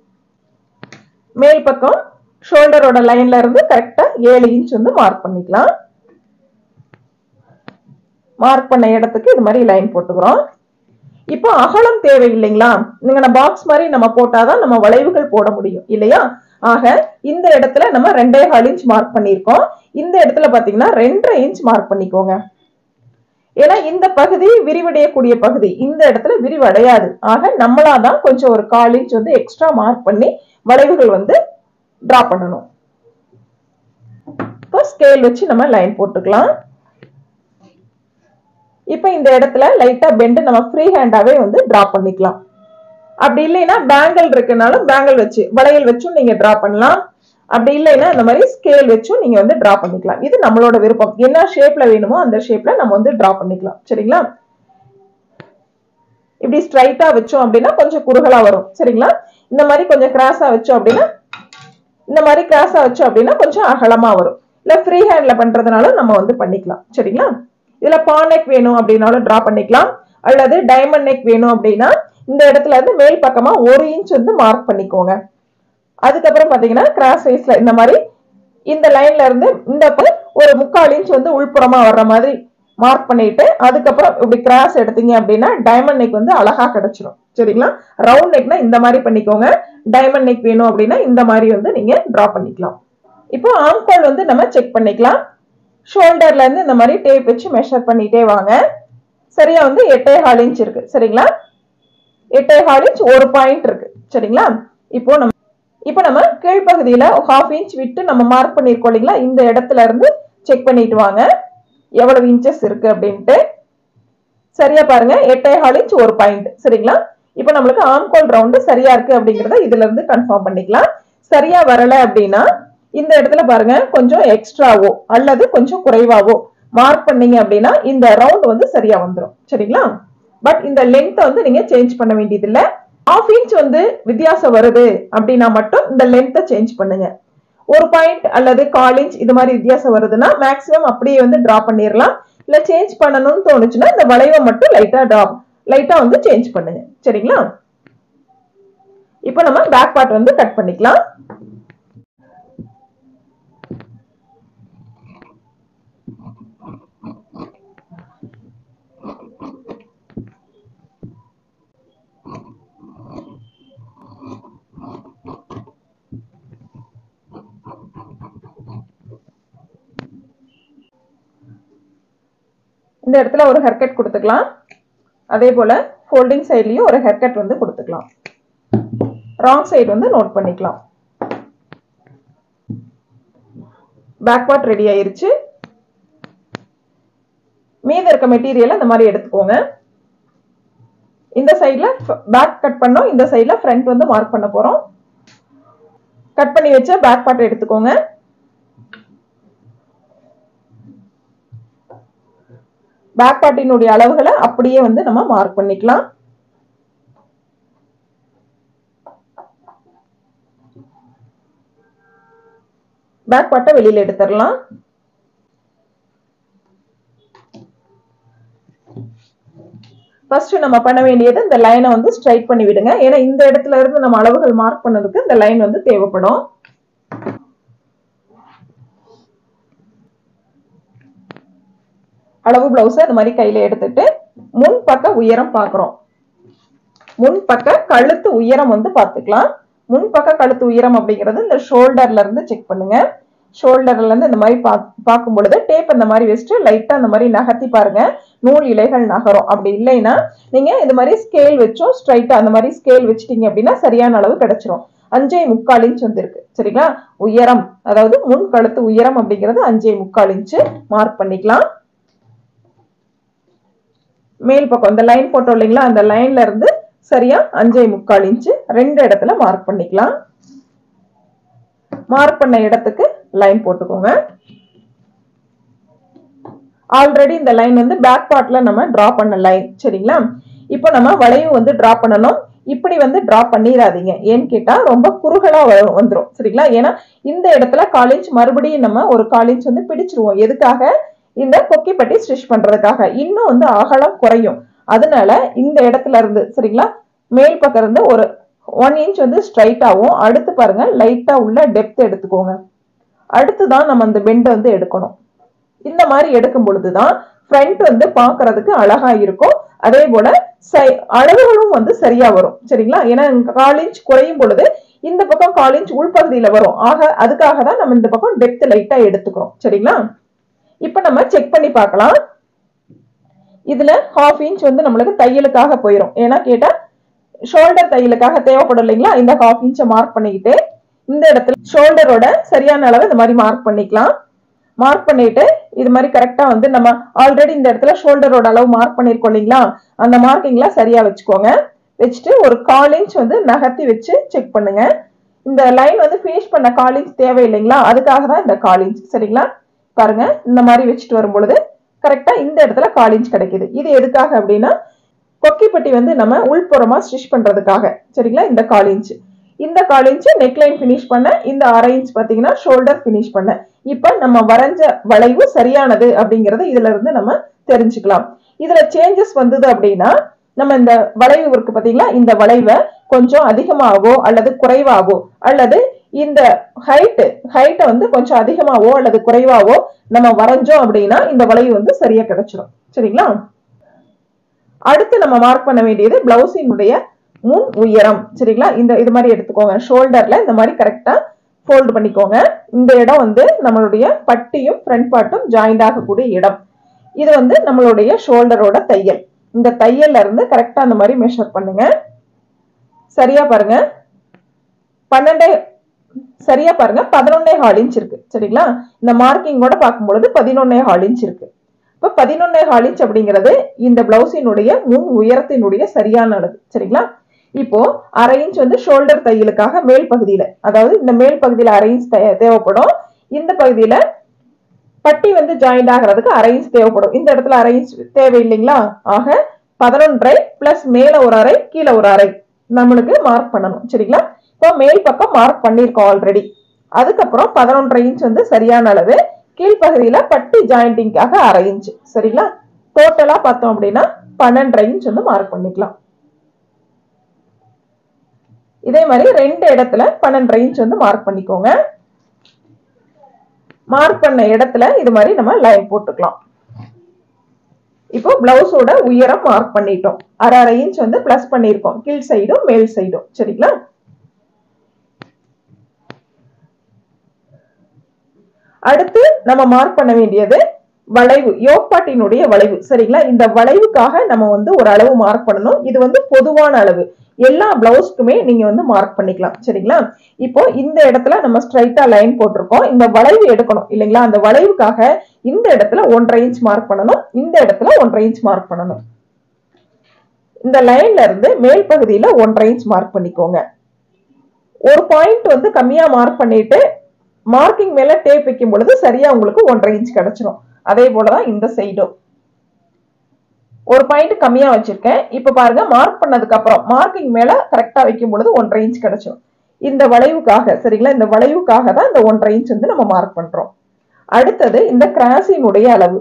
[SPEAKER 2] மேல் பக்கம் ஷோல்டரோட லைன்ல இருந்து கரெக்டா ஏழு இன்ச் வந்து மார்க் பண்ணிக்கலாம் மார்க் பண்ண இடத்துக்கு இது மாதிரி லைன் போட்டுக்கிறோம் இப்போ அகலம் தேவை இல்லைங்களா நீங்க பாக்ஸ் மாதிரி நம்ம போட்டாதான் நம்ம வளைவுகள் போட முடியும் இல்லையா ஆக இந்த இடத்துல நம்ம ரெண்டே கால் இன்ச் மார்க் பண்ணியிருக்கோம் இந்த இடத்துல பாத்தீங்கன்னா ரெண்டரை இன்ச் மார்க் பண்ணிக்கோங்க ஏன்னா இந்த பகுதி விரிவடையக்கூடிய பகுதி இந்த இடத்துல விரிவடையாது ஆக நம்மளா தான் கொஞ்சம் ஒரு கால் இன்ச் வந்து எக்ஸ்ட்ரா மார்க் பண்ணி வளைவுகள் வந்து டிரா பண்ணணும் இப்போ ஸ்கேல் வச்சு நம்ம லைன் போட்டுக்கலாம் இப்போ இந்த இடத்துல லைட்டா பெண்ட் நம்ம ஃப்ரீ ஹேண்டாவே வந்து டிரா பண்ணிக்கலாம் அப்படி இல்லைன்னா பேங்கிள் இருக்குனாலும் பேங்கிள் வச்சு வளையல் வச்சும் நீங்க டிரா பண்ணலாம் அப்படி இல்லைன்னா இந்த மாதிரி ஸ்கேல் வச்சும் நீங்க வந்து டிரா பண்ணிக்கலாம் இது நம்மளோட விருப்பம் என்ன ஷேப்ல வேணுமோ அந்த ஷேப்ல நம்ம வந்து டிரா பண்ணிக்கலாம் சரிங்களா இப்படி ஸ்ட்ரைட்டா வச்சோம் அப்படின்னா கொஞ்சம் குறுகலா வரும் சரிங்களா இந்த மாதிரி கொஞ்சம் கிராஸா வச்சோம் அப்படின்னா இந்த மாதிரி கிராஸா வச்சோம் அப்படின்னா கொஞ்சம் அகலமா வரும் இல்ல ஃப்ரீ ஹேண்ட்ல பண்றதுனால நம்ம வந்து பண்ணிக்கலாம் சரிங்களா இதுல பானெக் வேணும் அப்படின்னாலும் டிரா பண்ணிக்கலாம் அல்லது டைமண்ட் நெக் வேணும் அப்படின்னா இந்த இடத்துல இருந்து மேல் பக்கமா ஒரு இன்ச் வந்து மார்க் பண்ணிக்கோங்க அதுக்கப்புறம் பாத்தீங்கன்னா கிராஸ் சைஸ்ல இந்த மாதிரி இந்த லைன்ல இருந்து இந்த பக்கம் ஒரு முக்கால் இன்ச் வந்து உள்புறமா வர்ற மாதிரி மார்க் பண்ணிட்டு அதுக்கப்புறம் இப்படி கிராஸ் எடுத்தீங்க அப்படின்னா டைமண்ட் நெக் வந்து அழகா கிடைச்சிரும் சரிங்களா ரவுண்ட் நெக்னா இந்த மாதிரி பண்ணிக்கோங்க டைமண்ட் நெக் வேணும் அப்படின்னா இந்த மாதிரி வந்து நீங்க டிரா பண்ணிக்கலாம் இப்போ ஆம்கால் வந்து நம்ம செக் பண்ணிக்கலாம் ஷோல்டர்ல இருந்து இந்த மாதிரி டேப் வச்சு மெஷர் பண்ணிட்டே வாங்க சரியா வந்து எட்டே கால் இன்ச் இருக்கு சரிங்களா எட்டே கால் இன்ச் ஒரு பாயிண்ட் இருக்கு சரிங்களா இப்போ நம்ம இப்போ நம்ம கீழ்ப்பகுதியில ஹாஃப் இன்ச் விட்டு நம்ம மார்க் பண்ணிருக்கோம் இல்லைங்களா இந்த இடத்துல இருந்து செக் பண்ணிட்டு வாங்க எவ்வளவு இன்ச்சஸ் இருக்கு அப்படின்ட்டு சரியா பாருங்க எட்டே கால் இன்ச் ஒரு பாயிண்ட் சரிங்களா இப்போ நம்மளுக்கு ஆம்கோல் ரவுண்டு சரியா இருக்கு அப்படிங்கறத இதுல இருந்து கன்ஃபார்ம் பண்ணிக்கலாம் சரியா வரல அப்படின்னா இந்த இடத்துல பாருங்க கொஞ்சம் எக்ஸ்ட்ராவோ அல்லது கொஞ்சம் குறைவாவோ மார்க் பண்ணீங்க அப்படின்னா இந்த ரவுண்ட் வந்து சரியா வந்துடும் சரிங்களா பட் இந்த லென்த் வந்து நீங்க சேஞ்ச் பண்ண வேண்டியது இல்ல ஆஃப் இன்ச் வந்து வித்தியாசம் வருது அப்படின்னா மட்டும் இந்த லென்த்தை சேஞ்ச் பண்ணுங்க ஒரு பாயிண்ட் அல்லது கால் இன்ச் இது மாதிரி வித்தியாசம் வருதுன்னா மேக்ஸிமம் அப்படியே வந்து டிரா பண்ணிடலாம் இல்ல சேஞ்ச் பண்ணணும்னு தோணுச்சுன்னா இந்த வளைவை மட்டும் லைட்டா டிரா லைட்டா வந்து சேஞ்ச் பண்ணுங்க சரிங்களா இப்போ நம்ம பேக் பார்ட் வந்து கட் பண்ணிக்கலாம் இந்த இடத்துல ஒரு ஹெர்கட் கொடுத்துக்கலாம் அதே போல ஃபோல்டிங் சைட்லயும் ஒரு ஹெர்கட் வந்து கொடுத்துக்கலாம் ராங் சைடு வந்து நோட் பண்ணிக்கலாம் பேக் பார்ட் ரெடி ஆயிருச்சு மீத இருக்க மெட்டீரியல் இந்த மாதிரி எடுத்துக்கோங்க இந்த சைட்ல பேக் கட் பண்ணோம் இந்த சைட்ல ஃப்ரண்ட் வந்து மார்க் பண்ண போறோம் கட் பண்ணி வச்ச பேக் பார்ட் எடுத்துக்கோங்க பேக் பார்ட்டினுடைய அளவுகளை அப்படியே வந்து நம்ம மார்க் பண்ணிக்கலாம் பேக் பார்ட்டை வெளியில எடுத்துடலாம் ஃபர்ஸ்ட் நம்ம பண்ண வேண்டியது இந்த லைனை வந்து ஸ்ட்ரைட் பண்ணி விடுங்க ஏன்னா இந்த இடத்துல இருந்து நம்ம அளவுகள் மார்க் பண்ணதுக்கு இந்த லைன் வந்து தேவைப்படும் அளவு பிளவுஸை இந்த மாதிரி கையில எடுத்துட்டு முன் பக்க உயரம் பார்க்குறோம் முன் பக்க கழுத்து உயரம் வந்து பார்த்துக்கலாம் முன் பக்க கழுத்து உயரம் அப்படிங்கிறது இந்த ஷோல்டர்ல இருந்து செக் பண்ணுங்க ஷோல்டர்ல இருந்து இந்த மாதிரி பா பார்க்கும் பொழுது டேப் இந்த மாதிரி வச்சுட்டு லைட்டா அந்த மாதிரி நகர்த்தி பாருங்க நூல் இலைகள் நகரும் அப்படி இல்லைன்னா நீங்க இது மாதிரி ஸ்கேல் வச்சும் ஸ்ட்ரைட்டா அந்த மாதிரி ஸ்கேல் வச்சிட்டீங்க அப்படின்னா சரியான அளவு கிடைச்சிரும் அஞ்சே முக்கால் இன்ச் வந்துருக்கு சரிங்களா உயரம் அதாவது முன் கழுத்து உயரம் அப்படிங்கிறது அஞ்சே முக்கால் இன்ச்சு மார்க் பண்ணிக்கலாம் மேல் பக்கம் இந்த லைன் போட்டோம் இல்லைங்களா அந்த லைன்ல இருந்து சரியா அஞ்சே முக்கால் இன்ச்சு ரெண்டு இடத்துல மார்க் பண்ணிக்கலாம் மார்க் பண்ண இடத்துக்கு லைன் போட்டுக்கோங்க ஆல்ரெடி இந்த லைன் வந்து பேக் பார்ட்ல நம்ம டிரா பண்ண லைன் சரிங்களா இப்போ நம்ம வளைவு வந்து டிரா பண்ணணும் இப்படி வந்து டிரா பண்ணிடாதீங்க ஏன்னு கேட்டா ரொம்ப குறுகலா வரும் வந்துடும் சரிங்களா ஏன்னா இந்த இடத்துல கால் இன்ச் மறுபடியும் நம்ம ஒரு கால் இன்ச் வந்து பிடிச்சிருவோம் எதுக்காக இந்த கொக்கி பட்டி ஸ்டிச் பண்றதுக்காக இன்னும் வந்து அகலம் குறையும் அதனால இந்த இடத்துல இருந்து சரிங்களா மேல் பக்கம் இருந்து ஒரு ஒன் இன்ச் வந்து ஸ்ட்ரைட்டாகவும் அடுத்து பாருங்க லைட்டா உள்ள டெப்த் எடுத்துக்கோங்க அடுத்து தான் நம்ம அந்த பெண்டை வந்து எடுக்கணும் இந்த மாதிரி எடுக்கும் பொழுதுதான் ஃப்ரண்ட் வந்து பார்க்கிறதுக்கு அழகா இருக்கும் அதே போல சை- அளவுகளும் வந்து சரியா வரும் சரிங்களா ஏன்னா கால் இன்ச் குறையும் பொழுது இந்த பக்கம் கால் இன்ச் உள்பகுதியில வரும் ஆக அதுக்காக தான் நம்ம இந்த பக்கம் டெப்த் லைட்டா எடுத்துக்கிறோம் சரிங்களா இப்ப நம்ம செக் பண்ணி பார்க்கலாம் இதுல ஹாஃப் இன்ச் வந்து நம்மளுக்கு தையலுக்காக போயிடும் ஏன்னா கேட்டா ஷோல்டர் தையலுக்காக தேவைப்படும் இல்லைங்களா இந்த ஹாஃப் இன்ச்சை மார்க் பண்ணிக்கிட்டு இந்த இடத்துல ஷோல்டரோட சரியான அளவு இந்த மாதிரி மார்க் பண்ணிக்கலாம் மார்க் பண்ணிட்டு இது மாதிரி கரெக்டா வந்து நம்ம ஆல்ரெடி இந்த இடத்துல ஷோல்டரோட அளவு மார்க் பண்ணிருக்கோம் இல்லைங்களா அந்த மார்க்கிங்லாம் சரியா வச்சுக்கோங்க வச்சுட்டு ஒரு கால் இன்ச் வந்து நகர்த்தி வச்சு செக் பண்ணுங்க இந்த லைன் வந்து ஃபினிஷ் பண்ண கால் இன்ச் தேவை இல்லைங்களா அதுக்காக தான் இந்த கால் இன்ச் சரிங்களா பாருங்க இந்த மாதிரி வச்சுட்டு வரும் பொழுது கரெக்டா இந்த இடத்துல கால் இன்ச் கிடைக்குது இது எதுக்காக அப்படின்னா கொக்கிப்பட்டி வந்து நம்ம உள்புறமா ஸ்டிச் பண்றதுக்காக சரிங்களா இந்த கால் இன்ச் இந்த கால் இன்ச் நெக்லைன் ஃபினிஷ் பண்ண இந்த அரை இன்ச் பாத்தீங்கன்னா ஷோல்டர் ஃபினிஷ் பண்ண இப்ப நம்ம வரைஞ்ச வளைவு சரியானது அப்படிங்கறத இதுல இருந்து நம்ம தெரிஞ்சுக்கலாம் இதுல சேஞ்சஸ் வந்தது அப்படின்னா நம்ம இந்த வளைவு இருக்கு பாத்தீங்களா இந்த வளைவை கொஞ்சம் அதிகமாகவோ அல்லது குறைவாகவோ அல்லது இந்த ஹைட் ஹைட்டை வந்து கொஞ்சம் அதிகமாவோ அல்லது குறைவாவோ நம்ம வரைஞ்சோம் அப்படின்னா இந்த வளைவு வந்து சரியா கிடைச்சிடும் சரிங்களா அடுத்து நம்ம மார்க் பண்ண வேண்டியது பிளவுஸினுடைய முன் உயரம் சரிங்களா இந்த இது மாதிரி எடுத்துக்கோங்க ஷோல்டர்ல இந்த மாதிரி கரெக்டா ஃபோல்டு பண்ணிக்கோங்க இந்த இடம் வந்து நம்மளுடைய பட்டியும் ஃப்ரண்ட் பார்ட்டும் ஜாயிண்ட் ஆகக்கூடிய இடம் இது வந்து நம்மளுடைய ஷோல்டரோட தையல் இந்த தையல்ல இருந்து கரெக்டா அந்த மாதிரி மெஷர் பண்ணுங்க சரியா பாருங்க பன்னெண்டே சரியா பாருங்க பதினொன்னே ஹால் இன்ச் இருக்கு சரிங்களா இந்த மார்க்கிங்கோட பார்க்கும்பொழுது பதினொன்னே ஹால் இன்ச் இருக்கு இப்ப பதினொன்னே ஹால் இன்ச் அப்படிங்கிறது இந்த பிளவுஸினுடைய முன் உயரத்தினுடைய சரியான அளவு சரிங்களா இப்போ அரை இன்ச் வந்து ஷோல்டர் தையலுக்காக மேல் பகுதியில அதாவது இந்த மேல் பகுதியில அரை இன்ச் தே- தேவைப்படும் இந்த பகுதியில பட்டி வந்து ஜாயிண்ட் ஆகிறதுக்கு அரை இன்ச் தேவைப்படும் இந்த இடத்துல அரை இன்ச் தேவை இல்லைங்களா ஆக பதினொன்றரை பிளஸ் மேல ஒரு அரை கீழே ஒரு அரை நம்மளுக்கு மார்க் பண்ணணும் சரிங்களா இப்போ மேல் பக்கம் மார்க் பண்ணியிருக்கோம் ஆல்ரெடி அதுக்கப்புறம் பதினொன்றரை இன்ச் வந்து சரியான அளவு கீழ்ப்பகுதியில பட்டி ஜாயிண்டிங்காக அரை இன்ச் சரிங்களா டோட்டலா பார்த்தோம் அப்படின்னா பன்னெண்டரை இன்ச் வந்து மார்க் பண்ணிக்கலாம் இதே மாதிரி ரெண்டு இடத்துல பன்னெண்டரை இன்ச் வந்து மார்க் பண்ணிக்கோங்க மார்க் பண்ண இடத்துல இது மாதிரி நம்ம லைன் போட்டுக்கலாம் இப்போ பிளவுஸோட உயரம் மார்க் பண்ணிட்டோம் அரை அரை இன்ச் வந்து பிளஸ் பண்ணியிருக்கோம் கீழ் சைடும் மேல் சைடும் சரிங்களா அடுத்து நம்ம மார்க் பண்ண வேண்டியது வளைவு யோப்பாட்டினுடைய வளைவு சரிங்களா இந்த வளைவுக்காக நம்ம வந்து ஒரு அளவு மார்க் பண்ணணும் இது வந்து பொதுவான அளவு எல்லா பிளவுஸ்க்குமே நீங்க வந்து மார்க் பண்ணிக்கலாம் சரிங்களா இப்போ இந்த இடத்துல நம்ம ஸ்ட்ரைட்டா லைன் போட்டிருக்கோம் இந்த வளைவு எடுக்கணும் இல்லைங்களா அந்த வளைவுக்காக இந்த இடத்துல ஒன்றரை இன்ச் மார்க் பண்ணணும் இந்த இடத்துல ஒன்றரை இன்ச் மார்க் பண்ணணும் இந்த லைன்ல இருந்து மேல் பகுதியில ஒன்றரை இன்ச் மார்க் பண்ணிக்கோங்க ஒரு பாயிண்ட் வந்து கம்மியா மார்க் பண்ணிட்டு மார்க்கிங் மேல டேப் வைக்கும் பொழுது சரியா உங்களுக்கு ஒன்றரை இன்ச் கிடைச்சிரும் அதே போலதான் இந்த சைடும் ஒரு பாயிண்ட் கம்மியா வச்சிருக்கேன் இப்ப பாருங்க மார்க் பண்ணதுக்கு அப்புறம் மார்க்கிங் மேல கரெக்டா வைக்கும் பொழுது ஒன்றரை இன்ச் கிடைச்சிரும் இந்த வளைவுக்காக சரிங்களா இந்த வளைவுக்காக தான் இந்த ஒன்றரை இன்ச் வந்து நம்ம மார்க் பண்றோம் அடுத்தது இந்த கிராஸினுடைய அளவு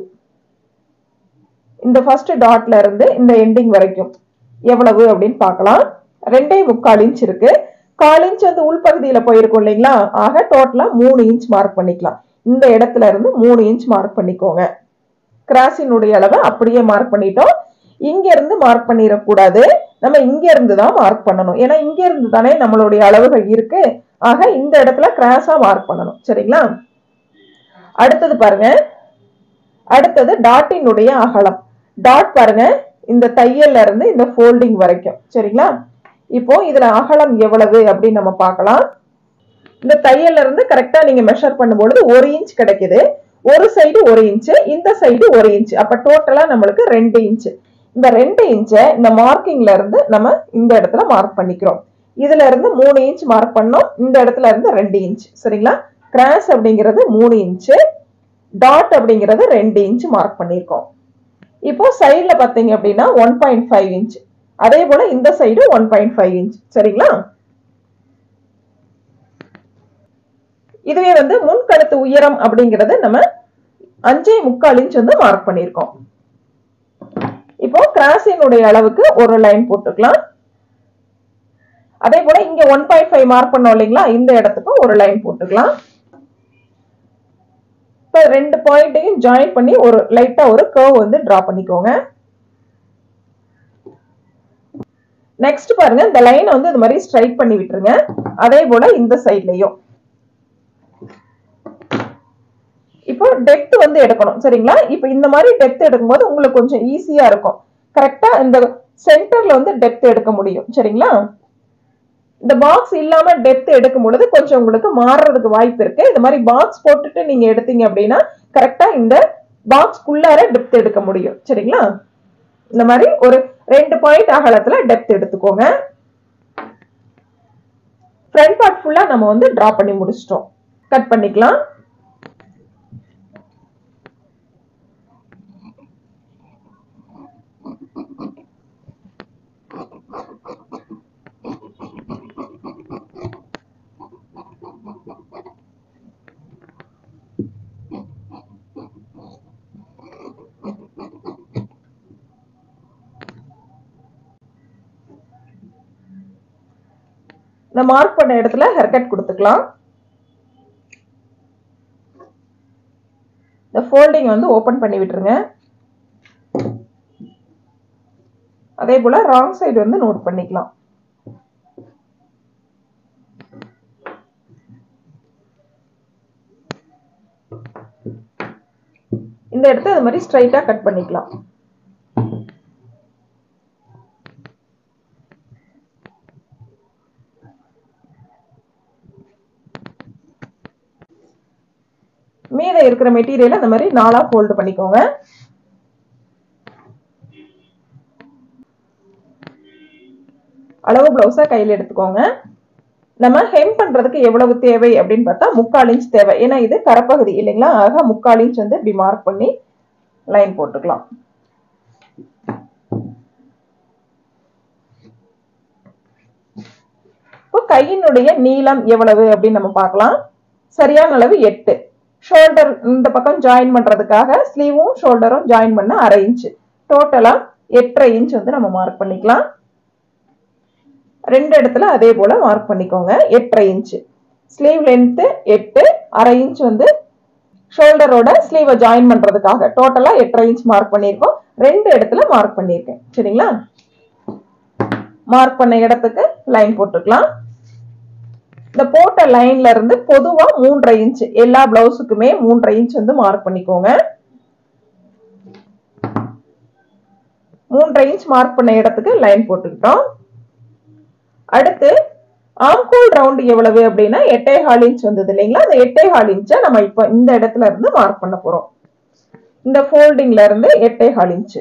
[SPEAKER 2] இந்த ஃபர்ஸ்ட் டாட்ல இருந்து இந்த எண்டிங் வரைக்கும் எவ்வளவு அப்படின்னு பார்க்கலாம் ரெண்டே முக்கால் இன்ச் இருக்கு கால் இன்ச் வந்து உள்பகுதியில போயிருக்கும் இல்லைங்களா ஆக டோட்டலா மூணு இன்ச் மார்க் பண்ணிக்கலாம் இந்த இடத்துல இருந்து மூணு இன்ச் மார்க் பண்ணிக்கோங்க கிராஸினுடைய அளவை அப்படியே மார்க் பண்ணிட்டோம் இங்க இருந்து மார்க் பண்ணிடக்கூடாது நம்ம இங்க இருந்து தான் மார்க் பண்ணணும் ஏன்னா இங்க இருந்து தானே நம்மளுடைய அளவுகள் இருக்கு ஆக இந்த இடத்துல கிராஸா மார்க் பண்ணணும் சரிங்களா அடுத்தது பாருங்க அடுத்தது டாட்டினுடைய அகலம் டாட் பாருங்க இந்த தையல்ல இருந்து இந்த ஃபோல்டிங் வரைக்கும் சரிங்களா இப்போ இதுல அகலம் எவ்வளவு அப்படின்னு நம்ம பார்க்கலாம் இந்த தையல்ல இருந்து கரெக்டா நீங்க மெஷர் பண்ணும்பொழுது ஒரு இன்ச் கிடைக்குது ஒரு சைடு ஒரு இன்ச் இந்த சைடு ஒரு இன்ச் அப்ப டோட்டலா நம்மளுக்கு ரெண்டு இன்ச் இந்த ரெண்டு இன்ச்சை இந்த மார்க்கிங்ல இருந்து நம்ம இந்த இடத்துல மார்க் பண்ணிக்கிறோம் இதுல இருந்து மூணு இன்ச் மார்க் பண்ணோம் இந்த இடத்துல இருந்து ரெண்டு இன்ச் சரிங்களா கிராஸ் அப்படிங்கிறது மூணு இன்ச் டாட் அப்படிங்கிறது ரெண்டு இன்ச் மார்க் பண்ணியிருக்கோம் இப்போ சைடுல பாத்தீங்க அப்படின்னா ஒன் பாயிண்ட் ஃபைவ் இன்ச் அதே போல இந்த side one point five inch சரிங்களா இதுவே வந்து முன்கழுத்து உயரம் அப்படிங்கறது நம்ம அஞ்சே முக்கால் இன்ச் வந்து மார்க் பண்ணியிருக்கோம் இப்போ கிராஸினுடைய அளவுக்கு ஒரு லைன் போட்டுக்கலாம் அதே போல இங்க ஒன் பாயிண்ட் ஃபைவ் மார்க் பண்ணோம் இல்லைங்களா இந்த இடத்துக்கு ஒரு லைன் போட்டுக்கலாம் இப்போ ரெண்டு பாயிண்ட்டையும் ஜாயின் பண்ணி ஒரு லைட்டா ஒரு கர்வ் வந்து டிரா பண்ணிக்கோங்க நெக்ஸ்ட் பாருங்க இந்த லைனை வந்து இது மாதிரி ஸ்ட்ரைட் பண்ணி விட்டுருங்க அதே போல இந்த சைட்லயும் இப்போ டெப்த் வந்து எடுக்கணும் சரிங்களா இப்போ இந்த மாதிரி டெப்த் எடுக்கும்போது உங்களுக்கு கொஞ்சம் ஈஸியா இருக்கும் கரெக்டா இந்த சென்டர்ல வந்து டெப்த் எடுக்க முடியும் சரிங்களா இந்த பாக்ஸ் இல்லாம டெப்த் எடுக்கும் பொழுது கொஞ்சம் உங்களுக்கு மாறுறதுக்கு வாய்ப்பு இருக்கு இந்த மாதிரி பாக்ஸ் போட்டுட்டு நீங்க எடுத்தீங்க அப்படின்னா கரெக்டா இந்த பாக்ஸ்க்குள்ளார டெப்த் எடுக்க முடியும் சரிங்களா இந்த மாதிரி ஒரு ரெண்டு பாயிண்ட் அகலத்துல டெப்த் எடுத்துக்கோங்க ஃப்ரண்ட் பார்ட் ஃபுல்லா நம்ம வந்து டிரா பண்ணி முடிச்சிட்டோம் கட் பண்ணிக்கலாம் இந்த மார்க் பண்ண இடத்துல ஹேர் கட் கொடுத்துக்கலாம் இந்த ஃபோல்டிங் வந்து ஓபன் பண்ணி விட்டுருங்க அதே போல ராங் சைடு வந்து நோட் பண்ணிக்கலாம் இந்த இடத்த அது மாதிரி ஸ்ட்ரைட்டா கட் பண்ணிக்கலாம் மீத இருக்கிற மெட்டீரியல் அந்த மாதிரி நாலா ஃபோல்டு பண்ணிக்கோங்க அளவு பிளவுஸா கையில் எடுத்துக்கோங்க நம்ம ஹெம் பண்றதுக்கு எவ்வளவு தேவை அப்படின்னு பார்த்தா முக்கால் இன்ச் தேவை ஏன்னா இது கரப்பகுதி இல்லைங்களா ஆக முக்கால் இன்ச் வந்து இப்படி மார்க் பண்ணி லைன் போட்டுக்கலாம் இப்போ கையினுடைய நீளம் எவ்வளவு அப்படின்னு நம்ம பார்க்கலாம் சரியான அளவு எட்டு ஷோல்டர் இந்த பக்கம் ஜாயின் பண்றதுக்காக ஸ்லீவும் ஷோல்டரும் ஜாயின் பண்ண அரை இன்ச் டோட்டலா எட்டரை இன்ச் வந்து நம்ம மார்க் பண்ணிக்கலாம் ரெண்டு இடத்துல அதே போல மார்க் பண்ணிக்கோங்க எட்டரை இன்ச் ஸ்லீவ் லென்த்து எட்டு அரை இன்ச் வந்து ஷோல்டரோட ஸ்லீவை ஜாயின் பண்றதுக்காக டோட்டலா எட்டரை இன்ச் மார்க் பண்ணியிருக்கோம் ரெண்டு இடத்துல மார்க் பண்ணியிருக்கேன் சரிங்களா மார்க் பண்ண இடத்துக்கு லைன் போட்டுக்கலாம் இந்த போட்ட லைன்ல இருந்து பொதுவா மூன்றரை இன்ச் எல்லா பிளவுஸுக்குமே மூன்றரை இன்ச் வந்து மார்க் பண்ணிக்கோங்க மூன்றரை இன்ச் மார்க் பண்ண இடத்துக்கு லைன் போட்டுக்கிட்டோம் அடுத்து ஆம்கோல் ரவுண்ட் எவ்வளவு அப்படின்னா எட்டே ஹால் இன்ச் வந்தது இல்லைங்களா அந்த எட்டே ஹால் இன்ச்சை நம்ம இப்போ இந்த இடத்துல இருந்து மார்க் பண்ண போறோம் இந்த ஃபோல்டிங்ல இருந்து எட்டே ஹால் இன்ச்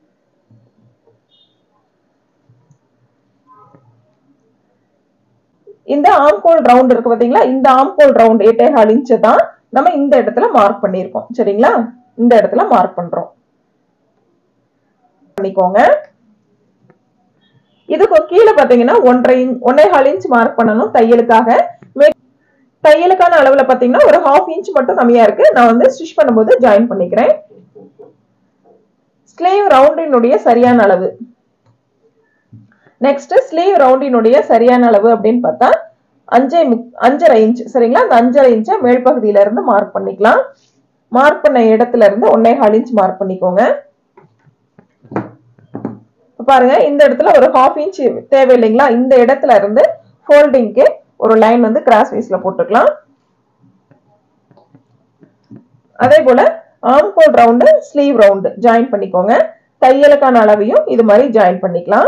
[SPEAKER 2] இந்த ஆம்கோல் ரவுண்ட் இருக்கு பாத்தீங்களா இந்த ஆம்கோல் ரவுண்ட் எட்டே ஹால் இன்ச் தான் நம்ம இந்த இடத்துல மார்க் பண்ணியிருக்கோம் சரிங்களா இந்த இடத்துல மார்க் பண்றோம் பண்ணிக்கோங்க இதுக்கு கீழே பாத்தீங்கன்னா ஒன்றரை இன்ச் ஒன்னே ஹால் இன்ச் மார்க் பண்ணணும் தையலுக்காக தையலுக்கான அளவுல பாத்தீங்கன்னா ஒரு ஹாஃப் இன்ச் மட்டும் கம்மியா இருக்கு நான் வந்து ஸ்டிச் பண்ணும்போது ஜாயின் பண்ணிக்கிறேன் ஸ்லீவ் ரவுண்டினுடைய சரியான அளவு நெக்ஸ்ட் ஸ்லீவ் ரவுண்டினுடைய சரியான அளவு அப்படின்னு பார்த்தா அஞ்சே அஞ்சரை இன்ச் சரிங்களா அந்த அஞ்சரை இன்ச்சை மேல் பகுதியில இருந்து மார்க் பண்ணிக்கலாம் மார்க் பண்ண இடத்துல இருந்து ஒன்னே ஹால் இன்ச் மார்க் பண்ணிக்கோங்க பாருங்க இந்த இடத்துல ஒரு ஹாஃப் இன்ச் தேவை இல்லைங்களா இந்த இடத்துல இருந்து ஃபோல்டிங்க்கு ஒரு லைன் வந்து கிராஸ் வைஸ்ல போட்டுக்கலாம் அதே போல ஆம் கோல் ரவுண்டு ஸ்லீவ் ரவுண்டு ஜாயின் பண்ணிக்கோங்க தையலுக்கான அளவையும் இது மாதிரி ஜாயின் பண்ணிக்கலாம்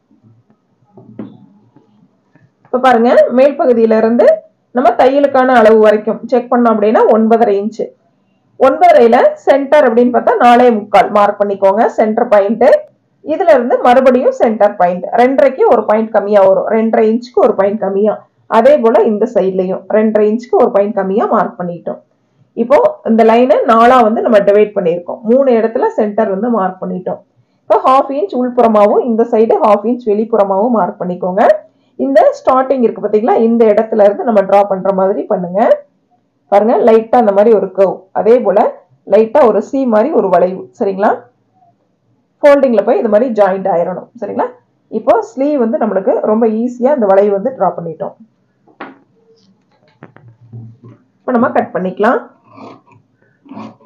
[SPEAKER 2] இப்ப பாருங்க மேல் பகுதியில இருந்து நம்ம தையலுக்கான அளவு வரைக்கும் செக் பண்ணோம் அப்படின்னா ஒன்பதரை இன்ச்சு ஒன்பதரையில சென்டர் அப்படின்னு பார்த்தா நாலே முக்கால் மார்க் பண்ணிக்கோங்க சென்டர் பாயிண்ட் இதுல இருந்து மறுபடியும் சென்டர் பாயிண்ட் ரெண்டரைக்கு ஒரு பாயிண்ட் கம்மியா வரும் ரெண்டரை இன்ச்சுக்கு ஒரு பாயிண்ட் கம்மியா அதே போல இந்த சைட்லயும் ரெண்டரை இன்ச்சுக்கு ஒரு பாயிண்ட் கம்மியா மார்க் பண்ணிட்டோம் இப்போ இந்த லைனை நாலா வந்து நம்ம டிவைட் பண்ணியிருக்கோம் மூணு இடத்துல சென்டர் வந்து மார்க் பண்ணிட்டோம் இப்போ ஹாஃப் இன்ச் உள்புறமாவும் இந்த சைடு ஹாஃப் இன்ச் வெளிப்புறமாவும் மார்க் பண்ணிக்கோங்க இந்த ஸ்டார்டிங் இருக்கு பாத்தீங்களா இந்த இடத்துல இருந்து நம்ம டிரா பண்ற மாதிரி பண்ணுங்க பாருங்க லைட்டா அந்த மாதிரி ஒரு கர்வ் அதே போல லைட்டா ஒரு சி மாதிரி ஒரு வளைவு சரிங்களா ஃபோல்டிங்ல போய் இது மாதிரி ஜாயிண்ட் ஆயிரணும் சரிங்களா இப்போ ஸ்லீவ் வந்து நம்மளுக்கு ரொம்ப ஈஸியா இந்த வளைவு வந்து டிரா பண்ணிட்டோம் இப்போ நம்ம கட் பண்ணிக்கலாம்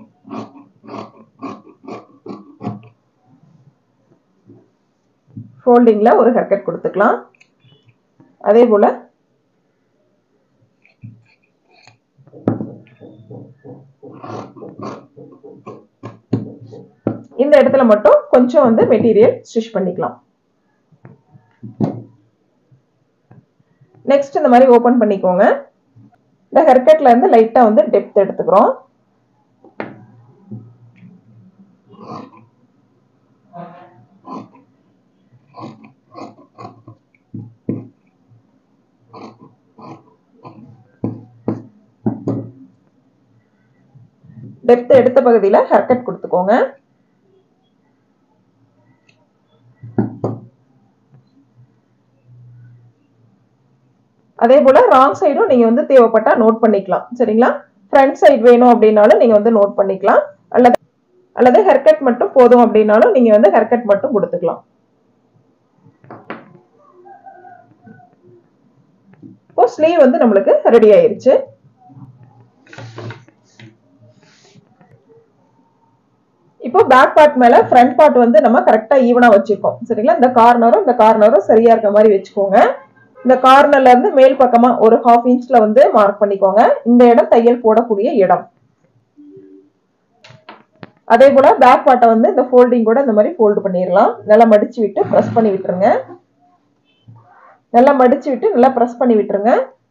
[SPEAKER 2] ஃபோல்டிங்ல ஒரு ஹேர் கட் கொடுத்துக்கலாம் அதே போல இந்த இடத்துல மட்டும் கொஞ்சம் வந்து மெட்டீரியல் ஸ்டிச் பண்ணிக்கலாம் நெக்ஸ்ட் இந்த மாதிரி ஓபன் பண்ணிக்கோங்க இந்த ஹெர்கட்ல இருந்து லைட்டா வந்து டெப்த் எடுத்துக்கிறோம் டெப்த் எடுத்த பகுதியில ஹேர்கட் கொடுத்துக்கோங்க அதே போல ராங் சைடும் நீங்க வந்து தேவைப்பட்டா நோட் பண்ணிக்கலாம் சரிங்களா ஃப்ரண்ட் சைடு வேணும் அப்படின்னாலும் நீங்க வந்து நோட் பண்ணிக்கலாம் அல்லது அல்லது ஹெர்கட் மட்டும் போதும் அப்படின்னாலும் நீங்க வந்து ஹெர்கட் மட்டும் கொடுத்துக்கலாம் இப்போ ஸ்லீவ் வந்து நம்மளுக்கு ரெடி ஆயிருச்சு இப்போ பேக் பார்ட் மேல ஃப்ரண்ட் பார்ட் வந்து நம்ம கரெக்டா ஈவனா வச்சிருக்கோம் சரிங்களா இந்த கார்னரும் இந்த கார்னரும் சரியா இருக்க மாதிரி வச்சுக்கோங்க இந்த கார்னர்ல இருந்து மேல் பக்கமா ஒரு ஹாஃப் இன்ச்ல வந்து மார்க் பண்ணிக்கோங்க இந்த இடம் தையல் போடக்கூடிய இடம் அதே போல பேக் பார்ட்டை வந்து இந்த ஃபோல்டிங் கூட இந்த மாதிரி ஃபோல்டு பண்ணிடலாம் நல்லா மடிச்சு விட்டு ப்ரெஸ் பண்ணி விட்டுருங்க நல்லா மடிச்சு விட்டு நல்லா ப்ரெஸ் பண்ணி விட்டுருங்க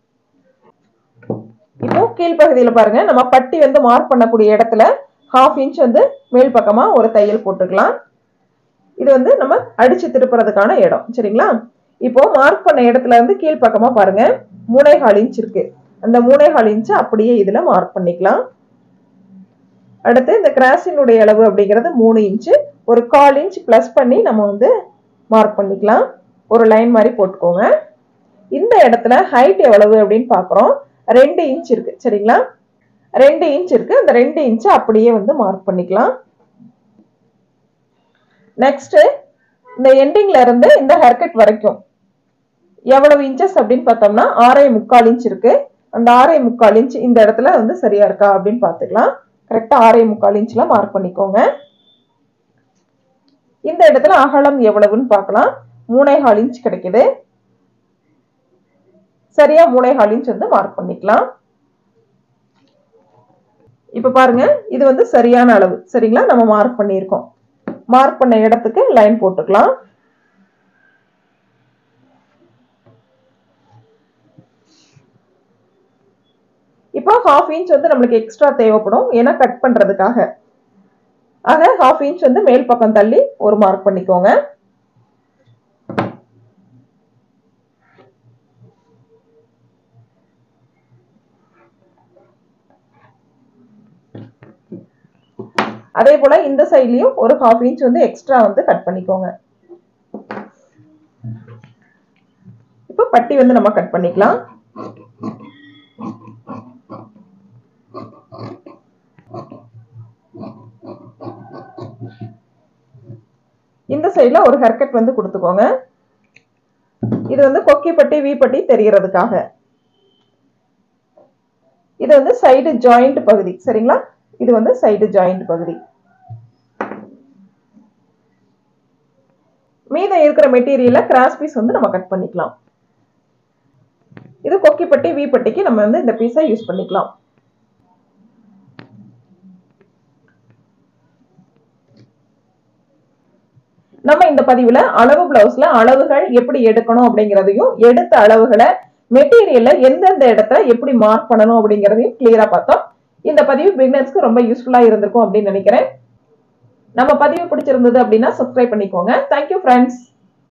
[SPEAKER 2] இப்போ கீழ்ப்பகுதியில பாருங்க நம்ம பட்டி வந்து மார்க் பண்ணக்கூடிய இடத்துல ஹாஃப் இன்ச் வந்து மேல் பக்கமா ஒரு தையல் போட்டுக்கலாம் இது வந்து நம்ம அடிச்சு திருப்புறதுக்கான இடம் சரிங்களா இப்போ மார்க் பண்ண இடத்துல இருந்து கீழ் பக்கமா பாருங்க மூணேகால் இன்ச் இருக்கு அந்த மூணேகால் இன்ச் அப்படியே இதுல மார்க் பண்ணிக்கலாம் அடுத்து இந்த கிராஸினுடைய அளவு அப்படிங்கிறது மூணு இன்ச்சு ஒரு கால் இன்ச் பிளஸ் பண்ணி நம்ம வந்து மார்க் பண்ணிக்கலாம் ஒரு லைன் மாதிரி போட்டுக்கோங்க இந்த இடத்துல ஹைட் எவ்வளவு அப்படின்னு பாக்குறோம் ரெண்டு இன்ச் இருக்கு சரிங்களா ரெண்டு இன்ச் இருக்கு அந்த ரெண்டு இன்ச் அப்படியே வந்து மார்க் பண்ணிக்கலாம் நெக்ஸ்ட் இந்த எண்டிங்ல இருந்து இந்த ஹேர்கட் வரைக்கும் எவ்வளவு இன்ச்சஸ் அப்படின்னு பார்த்தோம்னா ஆறே முக்கால் இன்ச் இருக்கு அந்த ஆறே முக்கால் இன்ச் இந்த இடத்துல வந்து சரியா இருக்கா அப்படின்னு பார்த்துக்கலாம் கரெக்டா ஆறே முக்கால் இன்ச்ல மார்க் பண்ணிக்கோங்க இந்த இடத்துல அகலம் எவ்வளவுன்னு பார்க்கலாம் மூணே கால் இன்ச் கிடைக்குது சரியா மூணே கால் இன்ச் வந்து மார்க் பண்ணிக்கலாம் இப்ப பாருங்க இது வந்து சரியான அளவு சரிங்களா நம்ம மார்க் பண்ணியிருக்கோம் மார்க் பண்ண இடத்துக்கு லைன் போட்டுக்கலாம் இப்போ ஹாஃப் இன்ச் வந்து நம்மளுக்கு எக்ஸ்ட்ரா தேவைப்படும் ஏன்னா கட் பண்றதுக்காக ஆக ஹாஃப் இன்ச் வந்து மேல் பக்கம் தள்ளி ஒரு மார்க் பண்ணிக்கோங்க அதே போல இந்த சைட்லயும் ஒரு ஹாஃப் இன்ச் வந்து எக்ஸ்ட்ரா வந்து கட் பண்ணிக்கோங்க இப்போ பட்டி வந்து நம்ம கட் பண்ணிக்கலாம் இந்த சைடுல ஒரு ஹெர்கட் வந்து கொடுத்துக்கோங்க இது வந்து கொக்கி பட்டி வி பட்டி தெரியறதுக்காக இது வந்து சைடு ஜாயிண்ட் பகுதி சரிங்களா இது வந்து சைடு ஜாயிண்ட் பகுதி மீதம் இருக்கிற மெட்டீரியல கிராஸ் பீஸ் வந்து நம்ம கட் பண்ணிக்கலாம் இது கொக்கி பட்டி வி பட்டிக்கு நம்ம வந்து இந்த பீஸை யூஸ் பண்ணிக்கலாம் நம்ம இந்த பதிவுல அளவு பிளவுஸ்ல அளவுகள் எப்படி எடுக்கணும் அப்படிங்கறதையும் எடுத்த அளவுகளை மெட்டீரியல்ல எந்தெந்த இடத்துல எப்படி மார்க் பண்ணணும் அப்படிங்கறதையும் கிளியரா பார்த்தோம் இந்த பதிவு பிகினர்ஸ்க்கு ரொம்ப யூஸ்ஃபுல்லா இருந்திருக்கும் அப்படின்னு நினைக்கிறேன் நம்ம பதிவு பிடிச்சிருந்தது அப்படின்னா சப்ஸ்கிரைப் பண்ணிக்கோங்க தேங்க்யூ ஃப்ரெண்ட்ஸ்